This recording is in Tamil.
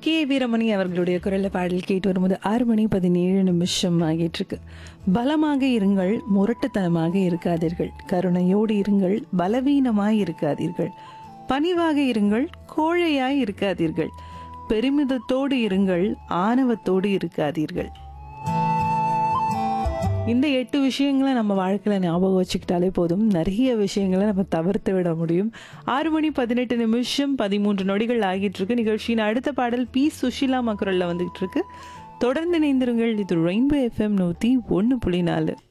கே வீரமணி அவர்களுடைய குரல்ல பாடல் கேட்டு வரும்போது ஆறு மணி பதினேழு நிமிஷம் ஆகிட்டு இருக்கு பலமாக இருங்கள் முரட்டுத்தனமாக இருக்காதீர்கள் கருணையோடு இருங்கள் பலவீனமாய் இருக்காதீர்கள் பணிவாக இருங்கள் கோழையாய் இருக்காதீர்கள் பெருமிதத்தோடு இருங்கள் ஆணவத்தோடு இருக்காதீர்கள் இந்த எட்டு விஷயங்களை நம்ம வாழ்க்கையில் ஞாபகம் வச்சுக்கிட்டாலே போதும் நிறைய விஷயங்களை நம்ம தவிர்த்து விட முடியும் ஆறு மணி பதினெட்டு நிமிஷம் பதிமூன்று நொடிகள் ஆகிட்டு இருக்கு நிகழ்ச்சியின் அடுத்த பாடல் பி சுஷிலா மக்குரல்ல வந்துகிட்டு இருக்கு தொடர்ந்து இணைந்திருங்கள் இது ரெயின்போ எஃப்எம் நூற்றி ஒன்று புள்ளி நாலு